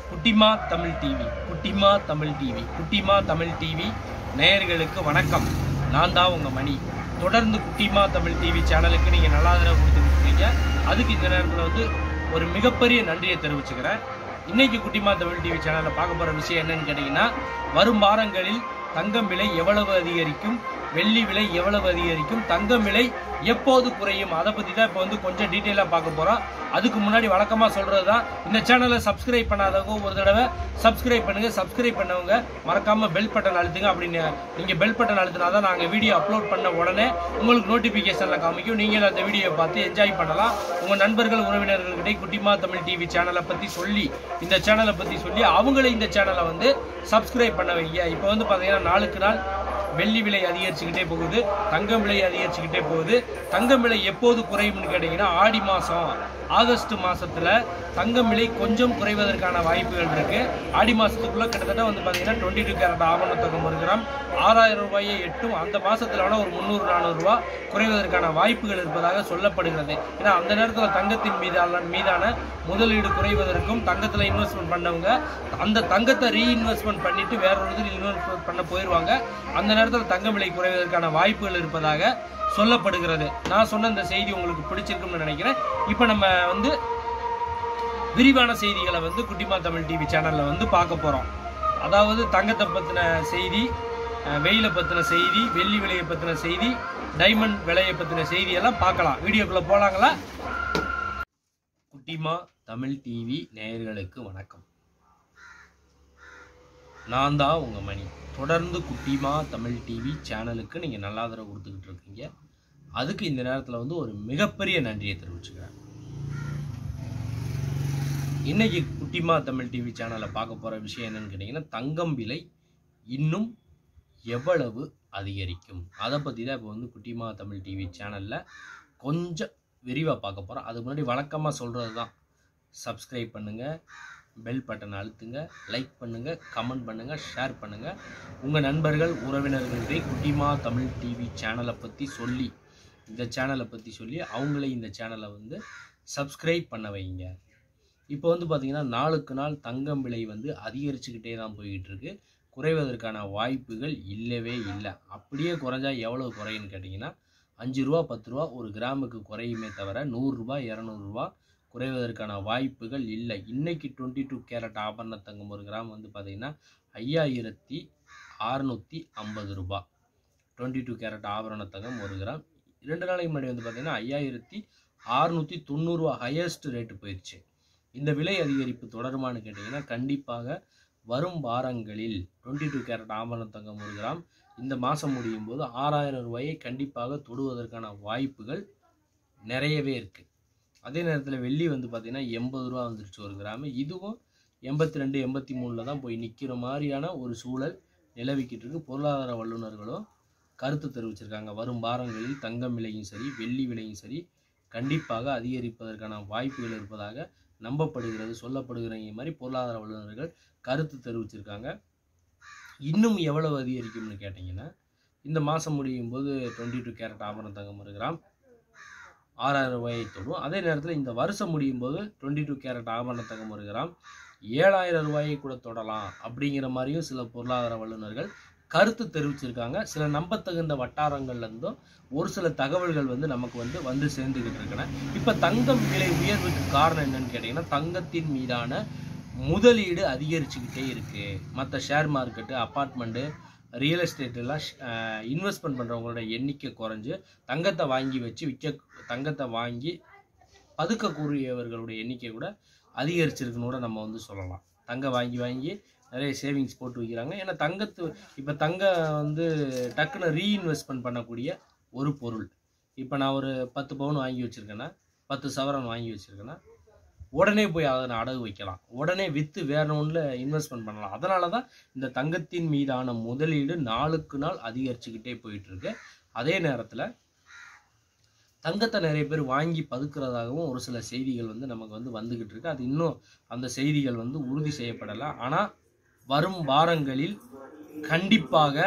குட்டிமா தமிழ் டிவி குட்டிமா தமிழ் டிவி குட்டிமா தமிழ் டிவி நேயர்களுக்கு வணக்கம் நான் தான் உங்க மணி தொடர்ந்து குட்டிமா தமிழ் டிவி சேனலுக்கு நீங்க நல்லா ஆதரவு கொடுத்துட்டு இருக்கீங்க அதுக்கு இந்த நேரத்தில் வந்து ஒரு மிகப்பெரிய நன்றியை தெரிவிச்சுக்கிறேன் இன்னைக்கு குட்டிமா தமிழ் டிவி சேனல்ல பார்க்க போற விஷயம் என்னன்னு கேட்டீங்கன்னா வரும் வாரங்களில் தங்கம் விலை எவ்வளவு அதிகரிக்கும் வெள்ளி விலை எவ்வளவு அதிகரிக்கும் தங்கம் விலை எப்போது குறையும் அதை பத்தி தான் இப்போ வந்து கொஞ்சம் டீட்டெயிலா பார்க்க போறோம் அதுக்கு முன்னாடி வழக்கமா சொல்றது தான் இந்த சேனலை சப்ஸ்கிரைப் பண்ணாதவங்க ஒரு தடவை சப்ஸ்கிரைப் பண்ணுங்க சப்ஸ்கிரைப் பண்ணவங்க மறக்காம பெல் பட்டன் அழுத்துங்க அப்படின்னு நீங்க பெல் பட்டன் அழுத்தினா தான் நாங்க வீடியோ அப்லோட் பண்ண உடனே உங்களுக்கு நோட்டிபிகேஷன்ல காமிக்கும் நீங்க அந்த வீடியோ பார்த்து என்ஜாய் பண்ணலாம் உங்க நண்பர்கள் உறவினர்கள்கிட்ட குட்டிமா தமிழ் டிவி சேனலை பத்தி சொல்லி இந்த சேனலை பத்தி சொல்லி அவங்களே இந்த சேனலை வந்து சப்ஸ்கிரைப் பண்ண வைங்க இப்போ வந்து பாத்தீங்கன்னா நாளுக்கு நாள் வெள்ளி விலை அதிகரிச்சுக்கிட்டே போகுது தங்கம் விலை அதிகரிச்சுக்கிட்டே போகுது தங்கம் விலை எப்போது குறையும்னு கேட்டிங்கன்னா ஆடி மாதம் ஆகஸ்ட் மாசத்துல தங்கம் விலை கொஞ்சம் குறைவதற்கான வாய்ப்புகள் இருக்கு ஆடி மாசத்துக்குள்ள கிட்டத்தட்ட வந்து பாத்தீங்கன்னா டுவெண்ட்டி டூ கேரட் ஆவண தங்கம் ஒரு கிராம் ஆறாயிரம் ரூபாயை எட்டும் அந்த மாசத்துல வேணா ஒரு முந்நூறு நானூறு ரூபாய் குறைவதற்கான வாய்ப்புகள் இருப்பதாக சொல்லப்படுகிறது ஏன்னா அந்த நேரத்தில் தங்கத்தின் மீதான மீதான முதலீடு குறைவதற்கும் தங்கத்துல இன்வெஸ்ட்மெண்ட் பண்ணவங்க அந்த தங்கத்தை ரீஇன்வெஸ்ட்மெண்ட் பண்ணிட்டு வேற ஒரு இதில் இன்வெஸ்ட்மெண்ட் பண்ண போயிடுவாங்க அந்த நேரத்தில் தங்கம் விலை குறைவதற்கான வாய்ப்புகள் இருப்பதாக சொல்லப்படுகிறது நான் சொன்ன இந்த செய்தி உங்களுக்கு பிடிச்சிருக்கும்னு நினைக்கிறேன் இப்போ நம்ம வந்து விரிவான செய்திகளை வந்து குட்டிமா தமிழ் டிவி சேனல்ல வந்து பார்க்க போறோம் அதாவது தங்கத்தை பத்தின செய்தி அஹ், வெயிலை பத்தின செய்தி வெள்ளி விலையை பத்தின செய்தி டைமண்ட் விலையை பத்தின செய்தி எல்லாம் பார்க்கலாம் வீடியோக்குள்ள போலாங்களா குட்டிமா தமிழ் டிவி நேயர்களுக்கு வணக்கம் நான் தான் உங்க மணி தொடர்ந்து குட்டிமா தமிழ் டிவி சேனலுக்கு நீங்க நல்ல ஆதரவு கொடுத்துக்கிட்டு இருக்கீங்க அதுக்கு இந்த நேரத்தில் வந்து ஒரு மிகப்பெரிய நன்றியை தெரிவிச்சுக்கிறேன் இன்னைக்கு குட்டிமா தமிழ் டிவி சேனலை பார்க்க போற விஷயம் என்னன்னு கேட்டிங்கன்னா தங்கம் விலை இன்னும் எவ்வளவு அதிகரிக்கும் அதை பற்றி தான் இப்போ வந்து குட்டிமா தமிழ் டிவி சேனலில் கொஞ்சம் விரிவாக பார்க்க போகிறோம் அதுக்கு முன்னாடி வழக்கமாக சொல்கிறது தான் சப்ஸ்கிரைப் பண்ணுங்கள் பெல் பட்டனை அழுத்துங்க லைக் பண்ணுங்கள் கமெண்ட் பண்ணுங்கள் ஷேர் பண்ணுங்கள் உங்கள் நண்பர்கள் உறவினர்கள்கிட்ட குட்டிமா தமிழ் டிவி சேனலை பற்றி சொல்லி இந்த சேனலை பற்றி சொல்லி அவங்களே இந்த சேனலை வந்து சப்ஸ்கிரைப் பண்ண வைங்க இப்போ வந்து பார்த்தீங்கன்னா நாளுக்கு நாள் தங்கம் விலை வந்து அதிகரிச்சுக்கிட்டே தான் போய்கிட்டு இருக்கு குறைவதற்கான வாய்ப்புகள் இல்லவே இல்லை அப்படியே குறைஞ்சா எவ்வளவு குறையுன்னு கேட்டிங்கன்னா அஞ்சு ரூபா பத்து ரூபா ஒரு கிராமுக்கு குறையுமே தவிர நூறுரூபா இரநூறுபா குறைவதற்கான வாய்ப்புகள் இல்லை இன்னைக்கு டுவெண்ட்டி டூ கேரட் ஆபரண தங்கம் ஒரு கிராம் வந்து பார்த்தீங்கன்னா ஐயாயிரத்தி அறுநூற்றி ஐம்பது ரூபா டுவெண்ட்டி டூ கேரட் ஆபரண தங்கம் ஒரு கிராம் ரெண்டு நாளைக்கு முன்னாடி வந்து பார்த்தீங்கன்னா ஐயாயிரத்தி அறுநூற்றி தொண்ணூறுரூவா ஹையஸ்ட் ரேட்டு போயிடுச்சு இந்த விலை அதிகரிப்பு தொடருமான்னு கேட்டிங்கன்னா கண்டிப்பாக வரும் வாரங்களில் டுவெண்ட்டி டூ கேரட் ஆபரண தங்கம் ஒரு கிராம் இந்த மாதம் முடியும் போது ஆறாயிரம் ரூபாயை கண்டிப்பாக தொடுவதற்கான வாய்ப்புகள் நிறையவே இருக்குது அதே நேரத்தில் வெள்ளி வந்து பார்த்திங்கன்னா எண்பது ரூபா வந்துருச்சு ஒரு கிராமு இதுவும் எண்பத்தி ரெண்டு எண்பத்தி மூணில் தான் போய் நிற்கிற மாதிரியான ஒரு சூழல் நிலவிக்கிட்டு இருக்கு பொருளாதார வல்லுநர்களும் கருத்து தெரிவிச்சிருக்காங்க வரும் வாரங்களில் தங்கம் விலையும் சரி வெள்ளி விலையும் சரி கண்டிப்பாக அதிகரிப்பதற்கான வாய்ப்புகள் இருப்பதாக நம்பப்படுகிறது சொல்லப்படுகிற மாதிரி பொருளாதார வல்லுநர்கள் கருத்து தெரிவிச்சிருக்காங்க இன்னும் எவ்வளவு அதிகரிக்கும்னு கேட்டிங்கன்னா இந்த மாதம் முடியும் போது டுவெண்ட்டி டூ கேரட் ஆபரண தங்கம் ஒரு கிராம் ஆறாயிரம் ரூபாயை தொடும் அதே நேரத்தில் இந்த வருஷம் முடியும் போது டுவெண்ட்டி டூ கேரட் ஆபரண தங்கம் ஒரு கிராம் ஏழாயிரம் ரூபாயை கூட தொடலாம் அப்படிங்கிற மாதிரியும் சில பொருளாதார வல்லுநர்கள் கருத்து தெரிவிச்சிருக்காங்க சில நம்பத்தகுந்த வட்டாரங்கள்ல இருந்தும் ஒரு சில தகவல்கள் வந்து நமக்கு வந்து வந்து சேர்ந்துக்கிட்டு இருக்கன இப்போ தங்கம் விலை உயர்வுக்கு காரணம் என்னன்னு கேட்டிங்கன்னா தங்கத்தின் மீதான முதலீடு அதிகரிச்சுக்கிட்டே இருக்கு மற்ற share market apartment real estate எல்லாம் இன்வெஸ்ட்மெண்ட் பண்ணுறவங்களோட எண்ணிக்கை குறைஞ்சு தங்கத்தை வாங்கி வச்சு விற்க தங்கத்தை வாங்கி பதுக்கக்கூடியவர்களுடைய எண்ணிக்கை கூட அதிகரிச்சிருக்குன்னு கூட நம்ம வந்து சொல்லலாம் தங்கம் வாங்கி வாங்கி நிறைய சேவிங்ஸ் போட்டு வைக்கிறாங்க ஏன்னா தங்கத்து இப்போ தங்கம் வந்து டக்குன்னு ரீஇன்வெஸ்ட்மெண்ட் பண்ணக்கூடிய ஒரு பொருள் இப்போ நான் ஒரு பத்து பவுன் வாங்கி வச்சுருக்கேன்னா பத்து சவரன் வாங்கி வச்சுருக்கேன்னா உடனே போய் அதை நான் அடகு வைக்கலாம் உடனே விற்று வேற ஒன்றில் இன்வெஸ்ட்மெண்ட் பண்ணலாம் அதனால தான் இந்த தங்கத்தின் மீதான முதலீடு நாளுக்கு நாள் அதிகரிச்சுக்கிட்டே போயிட்டு இருக்கு அதே நேரத்தில் தங்கத்தை நிறைய பேர் வாங்கி பதுக்கிறதாகவும் ஒரு சில செய்திகள் வந்து நமக்கு வந்து வந்துகிட்டு இருக்கு அது இன்னும் அந்த செய்திகள் வந்து உறுதி செய்யப்படலை ஆனால் வரும் வாரங்களில் கண்டிப்பாக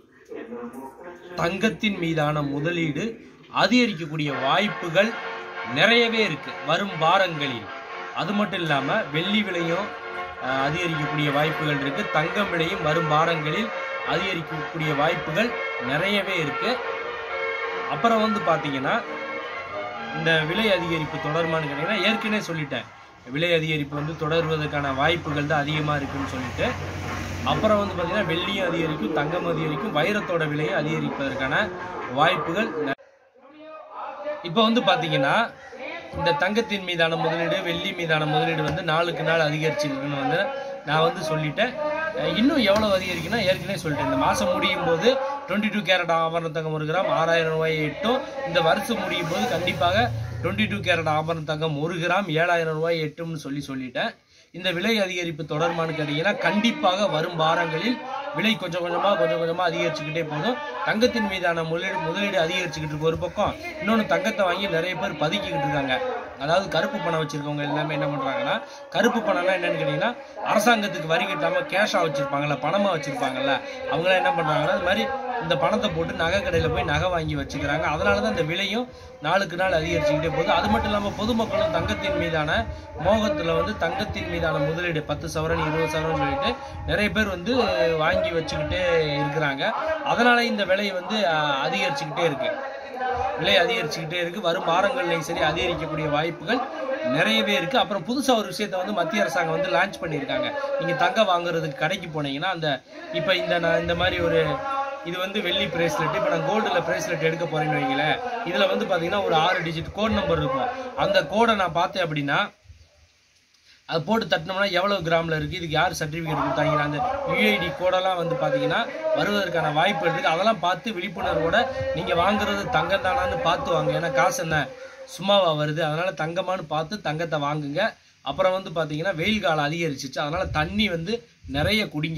தங்கத்தின் மீதான முதலீடு அதிகரிக்கக்கூடிய வாய்ப்புகள் நிறையவே இருக்கு வரும் வாரங்களில் அது மட்டும் இல்லாமல் வெள்ளி விலையும் அஹ், அதிகரிக்கக்கூடிய வாய்ப்புகள் இருக்கு தங்கம் விலையும் வரும் வாரங்களில் அதிகரிக்கக்கூடிய வாய்ப்புகள் நிறையவே இருக்கு அப்புறம் வந்து பார்த்தீங்கன்னா இந்த விலை அதிகரிப்பு தொடருமான்னு கேட்டிங்கன்னா ஏற்கனவே சொல்லிட்டேன் விலை அதிகரிப்பு வந்து தொடர்வதற்கான வாய்ப்புகள் தான் அதிகமாக இருக்குன்னு சொல்லிட்டு அப்புறம் வந்து பார்த்தீங்கன்னா வெள்ளியும் அதிகரிக்கும் தங்கம் அதிகரிக்கும் வைரத்தோட விலையும் அதிகரிப்பதற்கான வாய்ப்புகள் நெ- இப்போ வந்து பார்த்தீங்கன்னா இந்த தங்கத்தின் மீதான முதலீடு வெள்ளி மீதான முதலீடு வந்து நாளுக்கு நாள் அதிகரிச்சிருக்குன்னு வந்து நான் வந்து சொல்லிட்டேன் அஹ் இன்னும் எவ்வளோ அதிகரிக்குன்னா ஏற்கனவே சொல்லிட்டேன் இந்த மாதம் முடியும் போது டுவெண்ட்டி டூ கேரட் ஆபரண தங்கம் ஒரு கிராம் ஆறாயிரம் ரூபாயை எட்டும் இந்த வருஷம் முடியும் போது கண்டிப்பாக டுவெண்ட்டி டூ கேரட் ஆபரண தங்கம் ஒரு கிராம் ஏழாயிரம் ரூபாய் எட்டும்னு சொல்லி சொல்லிட்டேன் இந்த விலை அதிகரிப்பு தொடருமான்னு கேட்டீங்கன்னா கண்டிப்பாக வரும் வாரங்களில் விலை கொஞ்சம் கொஞ்சமா கொஞ்சம் கொஞ்சமா அதிகரிச்சுக்கிட்டே போதும் தங்கத்தின் மீதான முதலீடு முதலீடு அதிகரிச்சுக்கிட்டு இருக்கு ஒரு பக்கம் இன்னொன்று தங்கத்தை வாங்கி நிறைய பேர் பதுக்கிக்கிட்டு இருக்காங்க அதாவது கருப்பு பணம் வச்சிருக்கவங்க எல்லாமே என்ன பண்றாங்கன்னா கருப்பு பணம்னா என்னன்னு கேட்டீங்கன்னா அரசாங்கத்துக்கு வரி கட்டாம கேஷா வச்சிருப்பாங்கல்ல பணமா வச்சிருப்பாங்கல்ல அவங்களாம் என்ன பண்றாங்கன்னா அது மாதிரி இந்த பணத்தை போட்டு நகை கடையில் போய் நகை வாங்கி வச்சுக்கிறாங்க அதனால தான் இந்த விலையும் நாளுக்கு நாள் அதிகரிச்சுக்கிட்டே போகுது அது மட்டும் இல்லாமல் பொதுமக்களும் தங்கத்தின் மீதான மோகத்தில் வந்து தங்கத்தின் மீதான முதலீடு பத்து சவரன் இருபது சவரன் சொல்லிட்டு நிறைய பேர் வந்து வாங்கி வச்சுக்கிட்டே இருக்கிறாங்க அதனால இந்த விலை வந்து அஹ், அதிகரிச்சுக்கிட்டே இருக்கு விலை அதிகரிச்சுக்கிட்டே இருக்கு வரும் வாரங்கள்லையும் சரி அதிகரிக்கக்கூடிய வாய்ப்புகள் நிறையவே இருக்கு அப்புறம் புதுசா ஒரு விஷயத்தை வந்து மத்திய அரசாங்கம் வந்து லான்ச் பண்ணியிருக்காங்க நீங்க தங்கம் வாங்குறதுக்கு கடைக்கு போனீங்கன்னா அந்த இப்போ இந்த நான் இந்த மாதிரி ஒரு இது வந்து வெள்ளி பிரேஸ்லெட் இப்போ நான் கோல்டில் பிரேஸ்லெட் எடுக்க போறேன்னு வைங்களேன் இதில் வந்து பார்த்தீங்கன்னா ஒரு ஆறு டிஜிட் கோட் நம்பர் இருக்கும் அந்த கோடை நான் பார்த்தேன் அப்படின்னா அது போட்டு தட்டினோம்னா எவ்வளவு கிராமில் இருக்குது இதுக்கு யார் சர்டிஃபிகேட் கொடுத்தாங்க அந்த யுஐடி கோடெல்லாம் வந்து பார்த்தீங்கன்னா வருவதற்கான வாய்ப்பு இருக்குது அதெல்லாம் பார்த்து விழிப்புணர்வோட நீங்கள் வாங்குறது தங்கம் தானான்னு பார்த்து வாங்க ஏன்னா காசு என்ன சும்மாவா வருது அதனால தங்கமான்னு பார்த்து தங்கத்தை வாங்குங்க அப்புறம் வந்து பார்த்தீங்கன்னா வெயில் காலம் அதிகரிச்சிச்சு அதனால தண்ணி வந்து நிறைய குடிங்க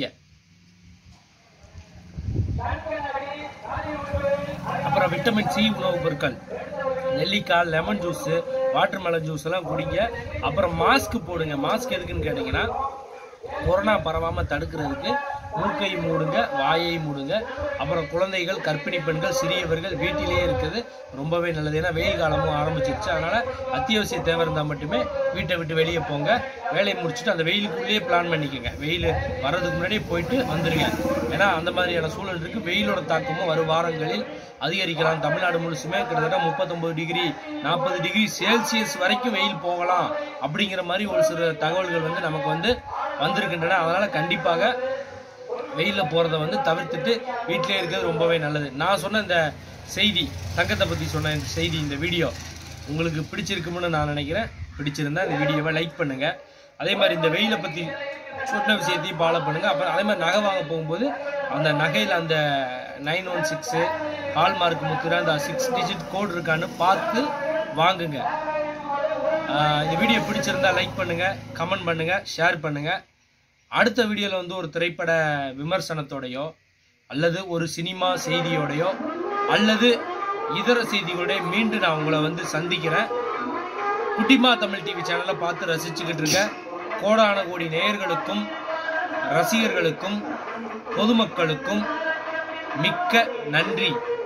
அப்புறம் விட்டமின் சி உணவுப் பொருட்கள் நெல்லிக்காய் lemon juice watermelon juice எல்லாம் குடிங்க அப்புறம் மாஸ்க் போடுங்க மாஸ்க் எதுக்குன்னு கேட்டிங்கன்னா கொரோனா பரவாமல் தடுக்கிறதுக்கு மூக்கை மூடுங்க வாயை மூடுங்க அப்புறம் குழந்தைகள் கர்ப்பிணி பெண்கள் சிறியவர்கள் வீட்டிலேயே இருக்குது ரொம்பவே நல்லது ஏன்னா வெயில் காலமும் ஆரம்பிச்சிருச்சு அதனால அத்தியாவசிய தேவை இருந்தால் மட்டுமே வீட்டை விட்டு வெளியே போங்க வேலையை முடிச்சுட்டு அந்த வெயிலுக்குள்ளேயே பிளான் பண்ணிக்கோங்க வெயில் வர்றதுக்கு முன்னாடியே போயிட்டு வந்துடுங்க ஏன்னா அந்த மாதிரியான சூழல் இருக்கு வெயிலோட தாக்கமும் வரும் வாரங்களில் அதிகரிக்கலாம் தமிழ்நாடு முழுசுமே கிட்டத்தட்ட முப்பத்தொன்பது டிகிரி நாற்பது டிகிரி செல்சியஸ் வரைக்கும் வெயில் போகலாம் அப்படிங்கிற மாதிரி ஒரு சில தகவல்கள் வந்து நமக்கு வந்து வந்திருக்கின்றன அதனால கண்டிப்பாக வெயிலில் போகிறத வந்து தவிர்த்துட்டு வீட்டிலே இருக்கிறது ரொம்பவே நல்லது நான் சொன்ன இந்த செய்தி தங்கத்தை பற்றி சொன்ன இந்த செய்தி இந்த வீடியோ உங்களுக்கு பிடிச்சிருக்கும்னு நான் நினைக்கிறேன் பிடிச்சிருந்தா இந்த வீடியோவை லைக் பண்ணுங்க அதே மாதிரி இந்த வெயிலை பற்றி சொன்ன விஷயத்தையும் ஃபாலோ பண்ணுங்க அப்புறம் அதே மாதிரி நகை வாங்க போகும்போது அந்த நகையில் அந்த நைன் ஒன் சிக்ஸு ஹால்மார்க் முத்துற அந்த சிக்ஸ் டிஜிட் கோட் இருக்கான்னு பார்த்து வாங்குங்க ஆஹ் இந்த வீடியோ பிடிச்சிருந்தா லைக் பண்ணுங்க கமெண்ட் பண்ணுங்க ஷேர் பண்ணுங்க அடுத்த வீடியோவில் வந்து ஒரு திரைப்பட விமர்சனத்தோடையோ அல்லது ஒரு சினிமா செய்தியோடையோ அல்லது இதர செய்திகளோடய மீண்டும் நான் உங்களை வந்து சந்திக்கிறேன் குட்டிமா தமிழ் டிவி சேனலை பார்த்து ரசிச்சுக்கிட்டு இருக்க கோடான கோடி நேயர்களுக்கும் ரசிகர்களுக்கும் பொதுமக்களுக்கும் மிக்க நன்றி